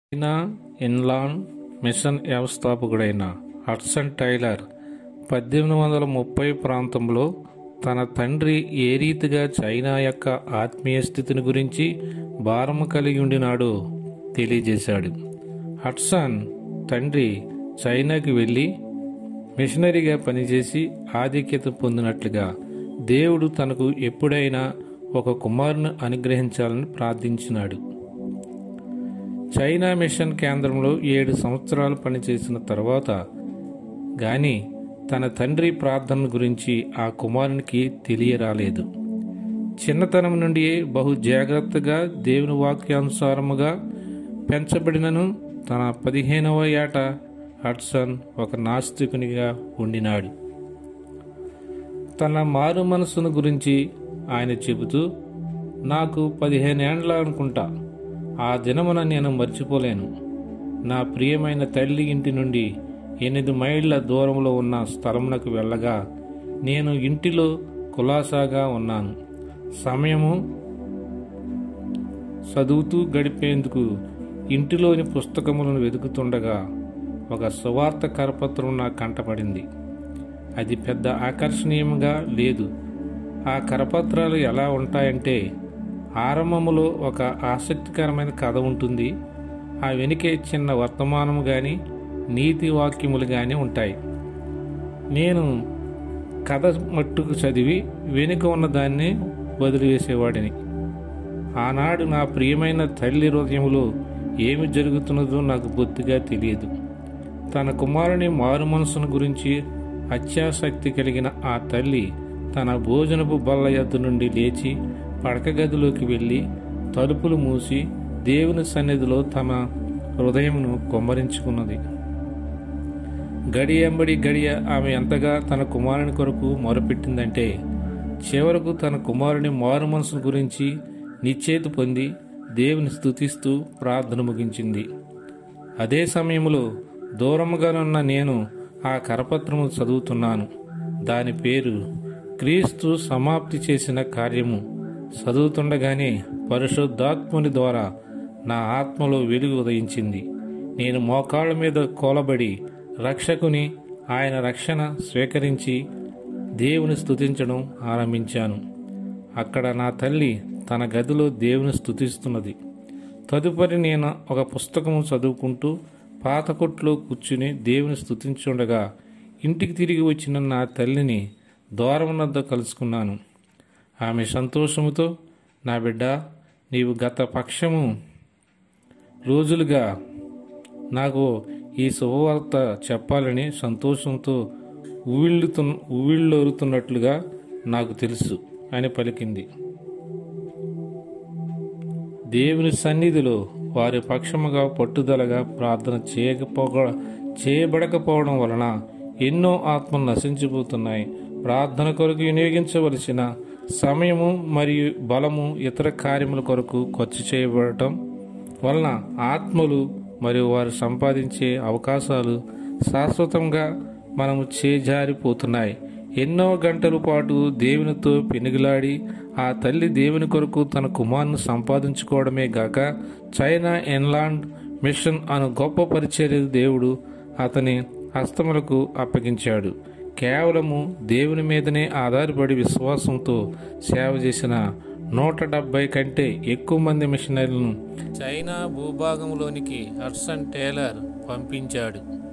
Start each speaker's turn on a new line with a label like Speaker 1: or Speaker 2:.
Speaker 1: China inland mission వ్యవస్థాపకుడైన Hudson Taylor పద్దెనిమిది వందల ముప్పై ప్రాంతంలో తన తండ్రి ఏ రీతిగా చైనా యొక్క ఆత్మీయ స్థితిని గురించి భారము కలిగి ఉండినాడో తెలియజేశాడు హడ్సన్ తండ్రి చైనాకి వెళ్ళి మిషనరీగా పనిచేసి ఆధిక్యత పొందినట్లుగా దేవుడు తనకు ఎప్పుడైనా ఒక కుమారుని అనుగ్రహించాలని ప్రార్థించినాడు చైనా మిషన్ కేంద్రంలో ఏడు సంవత్సరాలు పనిచేసిన తర్వాత గాని తన తండ్రి ప్రార్థన గురించి ఆ కుమారునికి తెలియరాలేదు చిన్నతనం నుండి బహు జాగ్రత్తగా దేవుని వాక్యానుసారముగా పెంచబడినను తన పదిహేనవ ఏట హడ్సన్ ఒక నాస్తికునిగా ఉండినాడు తన మారు మనసును గురించి ఆయన చెబుతూ నాకు పదిహేను ఏండ్ల అనుకుంటా ఆ దినమున నేను మర్చిపోలేను నా ప్రియమైన తల్లి ఇంటి నుండి ఎనిమిది మైళ్ళ దూరంలో ఉన్న స్థలమునకు వెళ్ళగా నేను ఇంటిలో కులాసాగా ఉన్నాను సమయము చదువుతూ గడిపేందుకు ఇంటిలోని పుస్తకములను వెతుకుతుండగా ఒక సువార్త కరపత్రం నా కంటపడింది అది పెద్ద ఆకర్షణీయంగా లేదు ఆ కరపత్రాలు ఎలా ఉంటాయంటే ఆరంభములో ఒక ఆసక్తికరమైన కథ ఉంటుంది ఆ వెనుకే చిన్న వర్తమానము కానీ నీతి వాక్యములు కానీ ఉంటాయి నేను కథ మట్టుకు చదివి వెనుక ఉన్న దాన్ని వదిలివేసేవాడిని ఆనాడు నా ప్రియమైన తల్లి హృదయంలో ఏమి జరుగుతున్నదో నాకు బొత్తిగా తెలియదు తన కుమారుని మారు మనసును గురించి అత్యాసక్తి కలిగిన ఆ తల్లి తన భోజనపు బల్ల ఎద్దు నుండి లేచి పడక గదిలోకి వెళ్ళి తలుపులు మూసి దేవుని సన్నిధిలో తమ హృదయమును కొమ్మరించుకున్నది గడియంబడి గడియ ఆమె ఎంతగా తన కుమారుని కొరకు మొరపెట్టిందంటే చివరకు తన కుమారుని మారు మనసును గురించి నిశ్చేత పొంది దేవుని స్తుతిస్తూ ప్రార్థన ముగించింది అదే సమయంలో దూరముగానున్న నేను ఆ కరపత్రము చదువుతున్నాను దాని పేరు క్రీస్తు సమాప్తి చేసిన కార్యము చదువుతుండగానే పరిశుద్ధాత్ముని ద్వారా నా ఆత్మలో వెలుగు ఉదయించింది నేను మోకాళ్ళ మీద కోలబడి రక్షకుని ఆయన రక్షణ స్వీకరించి దేవుని స్తుతించడం ఆరంభించాను అక్కడ నా తల్లి తన గదిలో దేవుని స్తుతిస్తున్నది తదుపరి నేను ఒక పుస్తకము చదువుకుంటూ పాత కొట్లో కూర్చుని దేవుని స్తుతించుండగా ఇంటికి తిరిగి వచ్చిన నా తల్లిని దూరం వద్ద కలుసుకున్నాను ఆమె సంతోషముతో నా బిడ్డ నీవు గత పక్షము రోజులుగా నాకు ఈ శుభవార్త చెప్పాలని సంతోషంతో ఉవిళ్ళుతు ఉవిళ్ళోరుతున్నట్లుగా నాకు తెలుసు అని పలికింది దేవుని సన్నిధిలో వారి పక్షముగా పట్టుదలగా ప్రార్థన చేయకపోక చేయబడకపోవడం వలన ఎన్నో ఆత్మలు నశించిపోతున్నాయి ప్రార్థన కొరకు వినియోగించవలసిన సమయము మరియు బలము ఇతర కార్యముల కొరకు ఖర్చు చేయబడటం వలన ఆత్మలు మరియు వారు సంపాదించే అవకాశాలు శాశ్వతంగా మనము చేజారిపోతున్నాయి ఎన్నో గంటల పాటు దేవునితో పెనుగులాడి ఆ తల్లి దేవుని కొరకు తన కుమారుని సంపాదించుకోవడమే గాక చైనా ఎన్లాండ్ మిషన్ అను గొప్ప పరిచర్య దేవుడు అతని హస్తములకు అప్పగించాడు కేవలము దేవుని మీదనే ఆధారపడి విశ్వాసంతో సేవ చేసిన నూట డెబ్బై కంటే ఎక్కువ మంది మిషనరీలను చైనా భూభాగంలోనికి హడ్సన్ టేలర్ పంపించాడు